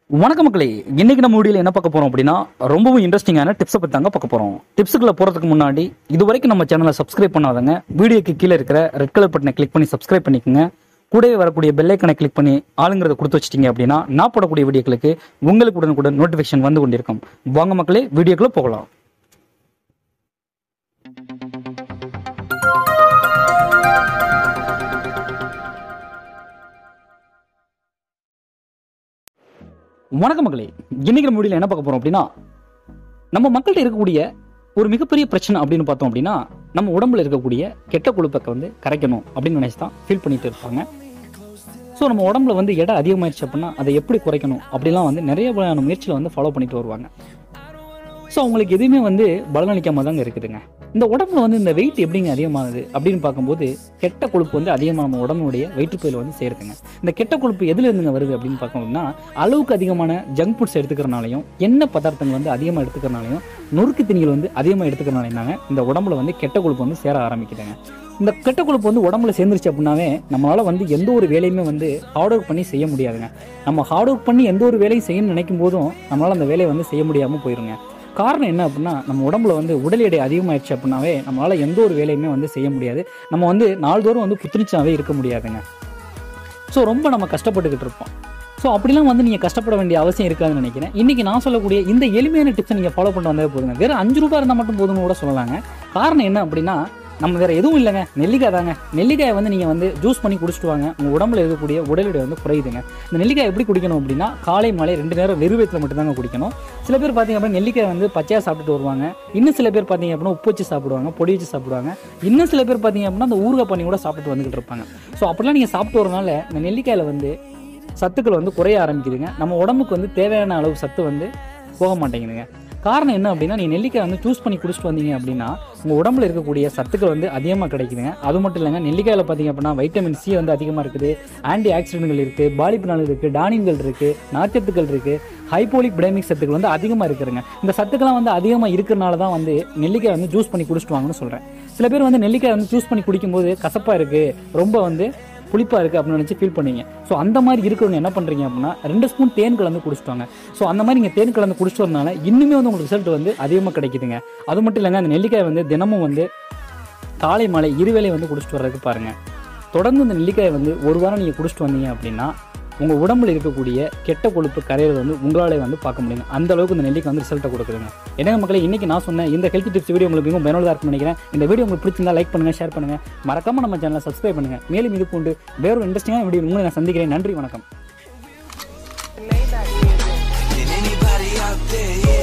வணக்க மக்களே இன்னைக்கு நம்ம வீடியோல என்ன பார்க்க போறோம் அப்படின்னா ரொம்பவும் இன்ட்ரெஸ்டிங்கான டிப்ஸை பத்தி தாங்க பார்க்க போறோம் டிப்ஸுக்குள்ள போறதுக்கு முன்னாடி இது வரைக்கும் நம்ம சேனலை சப்ஸ்கிரைப் பண்ணாதவங்க வீடியோக்கு கீழே இருக்கிற ரெட் கலர் பட்டனை கிளிக் பண்ணி சப்ஸ்கிரைப் பண்ணிக்கோங்க கூடவே வரக்கூடிய பெல் ஐக்கனை கிளிக் பண்ணி ஆளுங்கிறத கொடுத்து வச்சிட்டீங்க அப்படின்னா நான் போடக்கூடிய வீடியோக்களுக்கு உங்களுக்கு உடனுக்குடன் நோட்டிஃபிகேஷன் வந்து கொண்டிருக்கும் வாங்க மக்களே வீடியோக்குள்ள போகலாம் வணக்கம் மக்களே இன்னைக்கு நம்ம வீடியோல என்ன பார்க்க போறோம் அப்படின்னா நம்ம மக்கள்கிட்ட இருக்கக்கூடிய ஒரு மிகப்பெரிய பிரச்சனை அப்படின்னு பார்த்தோம் அப்படின்னா நம்ம உடம்புல இருக்கக்கூடிய கெட்ட கொழுப்பை வந்து கரைக்கணும் அப்படின்னு நினைச்சு தான் ஃபீல் பண்ணிட்டு இருப்பாங்க ஸோ நம்ம உடம்புல வந்து எடை அதிகமாயிருச்சு அப்படின்னா அதை எப்படி குறைக்கணும் அப்படிலாம் வந்து நிறைய வகையான முயற்சிகளை வந்து ஃபாலோ பண்ணிட்டு வருவாங்க ஸோ அவங்களுக்கு எதுவுமே வந்து பலனளிக்காம தாங்க இருக்குதுங்க இந்த உடம்புல வந்து இந்த வெயிட் எப்படிங்க அதிகமாகுது அப்படின்னு பார்க்கும்போது கெட்ட கொழுப்பு வந்து அதிகமாக நம்ம உடம்புடைய வயிற்றுப்பையில் வந்து சேருதுங்க இந்த கெட்ட கொழுப்பு எதுல இருந்துங்க வருது அப்படின்னு பார்க்கணும்னா அளவுக்கு அதிகமான ஜங்க் ஃபுட்ஸ் எடுத்துக்கிறனாலையும் எண்ணெய் பதார்த்தங்கள் வந்து அதிகமாக எடுத்துக்கிறனாலையும் நொறுக்கு திணிகள் வந்து அதிகமாக எடுத்துக்கிறனாலையும் தாங்க இந்த உடம்புல வந்து கெட்ட கொழுப்பு வந்து சேர ஆரம்பிக்குதுங்க இந்த கெட்ட கொழுப்பு வந்து உடம்புல சேர்ந்துருச்சு அப்படின்னாவே நம்மளால வந்து எந்த ஒரு வேலையுமே வந்து ஹார்ட் ஒர்க் பண்ணி செய்ய முடியாதுங்க நம்ம ஹார்ட் ஒர்க் பண்ணி எந்த ஒரு வேலையும் செய்யணும்னு நினைக்கும் போதும் நம்மளால அந்த வேலையை வந்து செய்ய முடியாமல் போயிருங்க காரணம் என்ன அப்படின்னா நம்ம உடம்புல வந்து உடல் எடை அதிகமாயிடுச்சு அப்படின்னாவே நம்மளால எந்த ஒரு வேலையுமே வந்து செய்ய முடியாது நம்ம வந்து நாள்தோறும் வந்து புத்துணர்ச்சியாகவே இருக்க முடியாதுங்க ஸோ ரொம்ப நம்ம கஷ்டப்பட்டுக்கிட்டு இருப்போம் ஸோ அப்படிலாம் வந்து நீங்கள் கஷ்டப்பட வேண்டிய அவசியம் இருக்காதுன்னு நினைக்கிறேன் இன்றைக்கி நான் சொல்லக்கூடிய இந்த எளிமையான டிப்ஸை நீங்கள் ஃபாலோ பண்ணிட்டு வந்தாலே போதுங்க வேறு அஞ்சு ரூபாய் இருந்தால் மட்டும் போதும்னு கூட சொல்லலாங்க காரணம் என்ன அப்படின்னா நம்ம வேறு எதுவும் இல்லைங்க நெல்லிக்காய் தாங்க நெல்லிக்காயை வந்து நீங்கள் வந்து ஜூஸ் பண்ணி குடிச்சிட்டு வாங்க உங்கள் உடம்புல இருக்கக்கூடிய உடல் எடை வந்து குறையுதுங்க இந்த நெல்லிக்காய் எப்படி குடிக்கணும் அப்படின்னா காலை மாலை ரெண்டு நேரம் வெறும் வயிற்றுல மட்டும்தாங்க குடிக்கணும் சில பேர் பார்த்தீங்க அப்படின்னா நெல்லிக்காய் வந்து பச்சையாக சாப்பிட்டுட்டு வருவாங்க இன்னும் சில பேர் பார்த்தீங்க அப்படின்னா உப்பு வச்சு சாப்பிடுவாங்க பொடி வச்சு சாப்பிடுவாங்க இன்னும் சில பேர் பார்த்தீங்க அப்படின்னா அந்த ஊறுகாய் பண்ணி கூட சாப்பிட்டு வந்துகிட்டு இருப்பாங்க ஸோ அப்படிலாம் நீங்கள் சாப்பிட்டு வரனால இந்த நெல்லிக்காயில் வந்து சத்துக்கள் வந்து குறைய ஆரம்பிக்குதுங்க நம்ம உடம்புக்கு வந்து தேவையான அளவு சத்து வந்து போக மாட்டேங்குதுங்க காரணம் என்ன அப்படின்னா நீ நெல்லிக்காய் வந்து சூஸ் பண்ணி குடிச்சிட்டு வந்தீங்க அப்படின்னா உங்கள் உடம்புல இருக்கக்கூடிய சத்துக்கள் வந்து அதிகமாக கிடைக்குதுங்க அது மட்டும் இல்லைங்க நெல்லிக்காயில் பார்த்தீங்க அப்படின்னா வைட்டமின் சி வந்து அதிகமாக இருக்குது ஆன்டி ஆக்சிடென்ட்கள் இருக்குது பாலிபினால் இருக்குது டானின்கள் இருக்குது நார்ச்சத்துக்கள் இருக்குது ஹைப்போலிக் பிடமிக் சத்துக்கள் வந்து அதிகமாக இருக்குதுங்க இந்த சத்துக்கள்லாம் வந்து அதிகமாக இருக்கிறனால தான் வந்து நெல்லிக்காய் வந்து ஜூஸ் பண்ணி குடிச்சிட்டு வாங்கன்னு சொல்கிறேன் சில பேர் வந்து நெல்லிக்காய் வந்து ஜூஸ் பண்ணி குடிக்கும்போது கசப்பாக இருக்குது ரொம்ப வந்து புளிப்பாக இருக்குது அப்படின்னு நினச்சி ஃபீல் பண்ணுவீங்க ஸோ அந்த மாதிரி இருக்கிறவங்க என்ன பண்ணுறீங்க அப்படின்னா ரெண்டு ஸ்பூன் தேன் கலந்து குடிச்சிட்டாங்க ஸோ அந்த மாதிரி நீங்கள் தேன் கலந்து குடிச்சிட்டு வரனால இன்னுமே வந்து உங்களுக்கு ரிசல்ட் வந்து அதிகமாக கிடைக்குதுங்க அது மட்டும் இல்லைங்க அந்த நெல்லிக்காய் வந்து தினமும் வந்து காலை மாலை இருவேளை வந்து குடிச்சிட்டு வர்றதுக்கு பாருங்கள் தொடர்ந்து இந்த நெல்லிக்காயை வந்து ஒரு வாரம் நீங்கள் குடிச்சிட்டு வந்தீங்க அப்படின்னா உங்கள் உடம்புல இருக்கக்கூடிய கெட்ட கொழுப்பு கரையிறது வந்து உங்களாலே வந்து பார்க்க முடியுங்க அந்த அளவுக்கு இந்த நெல்லிக்காய் வந்து ரிசல்ட்டை கொடுக்குதுங்க என்ன மக்களே இன்னைக்கு நான் சொன்னேன் இந்த ஹெல்த் டிப்ஸ் வீடியோ உங்களுக்கு மிகவும் பயனுள்ளதாக இருக்கும்னு நினைக்கிறேன் இந்த வீடியோ உங்களுக்கு பிடிச்சிருந்தா லைக் பண்ணுங்க ஷேர் பண்ணுங்க மறக்காம நம்ம சேனலை சப்ஸ்கிரைப் பண்ணுங்க மேலும் இது போன்று வேற ஒரு இன்ட்ரெஸ்டிங்கான வீடியோ உங்களை நான் சந்திக்கிறேன் நன்றி வணக்கம் Than anybody out there, yeah.